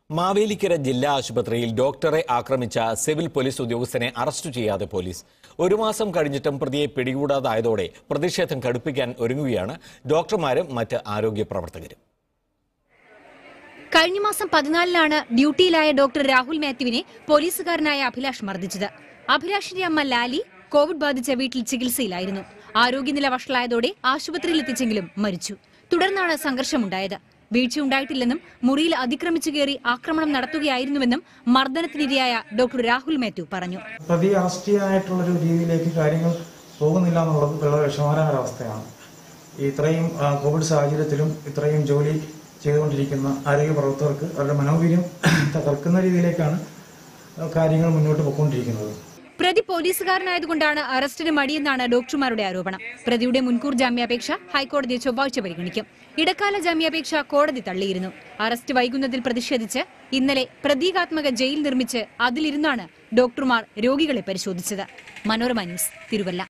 മാവേലിക്കര ജില്ലാ ആശുപത്രിയിൽ ഡോക്ടറെ ആക്രമിച്ച സിവിൽ പോലീസ് ഉദ്യോഗസ്ഥനെ അറസ്റ്റ് ചെയ്യാതെ പോലീസ് ഒരു മാസം കഴിഞ്ഞിട്ടും പ്രതിയെ പിടികൂടാതായതോടെ പ്രതിഷേധം കടുപ്പിക്കാൻ ഒരുങ്ങുകയാണ് ഡോക്ടർമാരും മറ്റ് ആരോഗ്യ പ്രവർത്തകരും കഴിഞ്ഞ മാസം പതിനാലിനാണ് ഡ്യൂട്ടിയിലായ ഡോക്ടർ രാഹുൽ മാത്യുവിനെ പോലീസുകാരനായ അഭിലാഷ് മർദ്ദിച്ചത് അഭിലാഷിന്റെ അമ്മ ലാലി കോവിഡ് ബാധിച്ച വീട്ടിൽ ചികിത്സയിലായിരുന്നു ആരോഗ്യനില വഷളായതോടെ ആശുപത്രിയിൽ എത്തിച്ചെങ്കിലും മരിച്ചു തുടർന്നാണ് സംഘർഷമുണ്ടായത് വീഴ്ചയുണ്ടായിട്ടില്ലെന്നും മുറിയിൽ അതിക്രമിച്ചു കയറി ആക്രമണം നടത്തുകയായിരുന്നുവെന്നും മർദ്ദനത്തിനിരയായ ഡോക്ടർ രാഹുൽ മാത്യു പറഞ്ഞു പ്രതി അറസ്റ്റ് ചെയ്യാനായിട്ടുള്ളൊരു രീതിയിലേക്ക് കാര്യങ്ങൾ പോകുന്നില്ല എന്നുള്ളത് വളരെ വിഷമകരമായ ഒരവസ്ഥയാണ് ഇത്രയും ആ, കോവിഡ് സാഹചര്യത്തിലും ഇത്രയും ജോലി ചെയ്തുകൊണ്ടിരിക്കുന്ന ആരോഗ്യ പ്രവർത്തകർക്ക് അവരുടെ മനോവീര്യം തകർക്കുന്ന രീതിയിലേക്കാണ് കാര്യങ്ങൾ മുന്നോട്ട് പോയിക്കൊണ്ടിരിക്കുന്നത് പ്രതി പോലീസുകാരനായതുകൊണ്ടാണ് അറസ്റ്റിന് മടിയെന്നാണ് ഡോക്ടർമാരുടെ ആരോപണം പ്രതിയുടെ മുൻകൂർ ജാമ്യാപേക്ഷ ഹൈക്കോടതി ചൊവ്വാഴ്ച പരിഗണിക്കും ഇടക്കാല ജാമ്യാപേക്ഷ കോടതി തള്ളിയിരുന്നു അറസ്റ്റ് വൈകുന്നതിൽ പ്രതിഷേധിച്ച് ഇന്നലെ പ്രതീകാത്മക ജയിൽ നിർമ്മിച്ച് അതിലിരുന്നാണ് ഡോക്ടർമാർ രോഗികളെ പരിശോധിച്ചത് മനോരമ ന്യൂസ് തിരുവല്ല